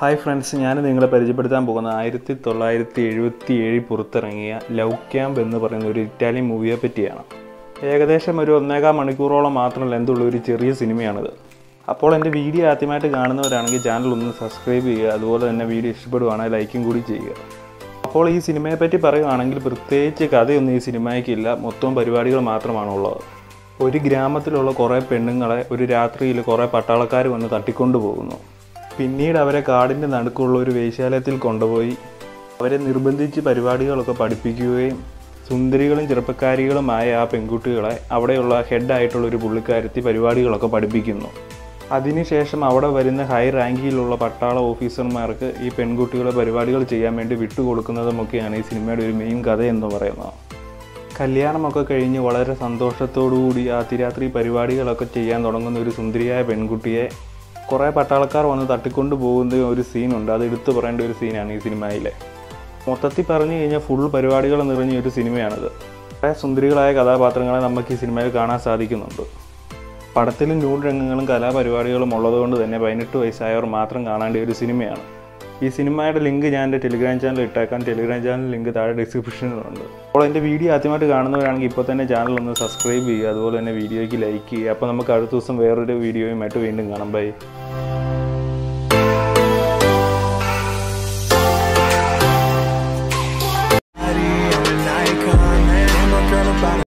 hi friends ഞാൻ നിങ്ങളെ പരിചയപ്പെടുത്താൻ പോകുന്ന ആയിരത്തി തൊള്ളായിരത്തി എഴുപത്തി ഏഴിൽ പുറത്തിറങ്ങിയ ലവ് ക്യാമ്പ് എന്ന് പറയുന്ന ഒരു ഇറ്റാലിയൻ മൂവിയെ പറ്റിയാണ് ഏകദേശം ഒരു ഒന്നേകാൽ മണിക്കൂറോളം മാത്രം ലെന്തുള്ള ഒരു ചെറിയ സിനിമയാണിത് അപ്പോൾ എൻ്റെ വീഡിയോ ആദ്യമായിട്ട് കാണുന്നവരാണെങ്കിൽ ചാനൽ ഒന്ന് സബ്സ്ക്രൈബ് ചെയ്യുക അതുപോലെ തന്നെ വീഡിയോ ഇഷ്ടപ്പെടുവാണെങ്കിൽ ലൈക്കും കൂടി ചെയ്യുക അപ്പോൾ ഈ സിനിമയെ പറ്റി പറയുകയാണെങ്കിൽ പ്രത്യേകിച്ച് കഥയൊന്നും ഈ സിനിമയ്ക്കില്ല മൊത്തം പരിപാടികൾ മാത്രമാണുള്ളത് ഒരു ഗ്രാമത്തിലുള്ള കുറേ പെണ്ണുങ്ങളെ ഒരു രാത്രിയിൽ കുറേ പട്ടാളക്കാർ വന്ന് തട്ടിക്കൊണ്ടു പോകുന്നു പിന്നീട് അവരെ കാടിൻ്റെ നടുക്കുള്ള ഒരു വേശ്യാലയത്തിൽ കൊണ്ടുപോയി അവരെ നിർബന്ധിച്ച് പരിപാടികളൊക്കെ പഠിപ്പിക്കുകയും സുന്ദരികളും ചെറുപ്പക്കാരികളുമായ ആ പെൺകുട്ടികളെ അവിടെയുള്ള ഹെഡായിട്ടുള്ള ഒരു പുള്ളിക്കാരത്തി പരിപാടികളൊക്കെ പഠിപ്പിക്കുന്നു അതിനുശേഷം അവിടെ വരുന്ന ഹൈ റാങ്കിലുള്ള പട്ടാള ഓഫീസർമാർക്ക് ഈ പെൺകുട്ടികളെ പരിപാടികൾ ചെയ്യാൻ വേണ്ടി വിട്ടുകൊടുക്കുന്നതുമൊക്കെയാണ് ഈ സിനിമയുടെ ഒരു മെയിൻ കഥ എന്ന് പറയുന്നത് കല്യാണമൊക്കെ കഴിഞ്ഞ് വളരെ സന്തോഷത്തോടുകൂടി ആ തിരാത്രി പരിപാടികളൊക്കെ ചെയ്യാൻ തുടങ്ങുന്ന ഒരു സുന്ദരിയായ പെൺകുട്ടിയെ കുറേ പട്ടാളക്കാർ വന്ന് തട്ടിക്കൊണ്ട് പോകുന്ന ഒരു സീനുണ്ട് അത് എടുത്തു പറയേണ്ട ഒരു സീനാണ് ഈ സിനിമയിലെ മൊത്തത്തിൽ പറഞ്ഞു കഴിഞ്ഞാൽ ഫുൾ പരിപാടികൾ നിറഞ്ഞ ഒരു സിനിമയാണിത് കുറേ സുന്ദരികളായ കഥാപാത്രങ്ങളെ നമുക്ക് ഈ സിനിമയിൽ കാണാൻ സാധിക്കുന്നുണ്ട് പടത്തിലും ന്യൂഡ് രംഗങ്ങളും കലാപരിപാടികളും ഉള്ളതുകൊണ്ട് തന്നെ പതിനെട്ട് വയസ്സായവർ മാത്രം കാണേണ്ട ഒരു സിനിമയാണ് ഈ സിനിമയുടെ ലിങ്ക് ഞാൻ എൻ്റെ ടെലിഗ്രാം ചാനൽ ഇട്ടേക്കാം ടെലിഗ്രാം ചാനൽ ലിങ്ക് താഴെ ഡിസ്ക്രിപ്ഷനിലുണ്ട് അപ്പോൾ എൻ്റെ വീഡിയോ ആദ്യമായിട്ട് കാണുന്നവരാണെങ്കിൽ ഇപ്പോൾ തന്നെ ചാനൽ ഒന്ന് സബ്സ്ക്രൈബ് ചെയ്യുക അതുപോലെ തന്നെ വീഡിയോയ്ക്ക് ലൈക്ക് ചെയ്യുക അപ്പോൾ നമുക്ക് അടുത്ത ദിവസം വേറൊരു വീഡിയോയുമായിട്ട് വീണ്ടും കാണാം ബൈ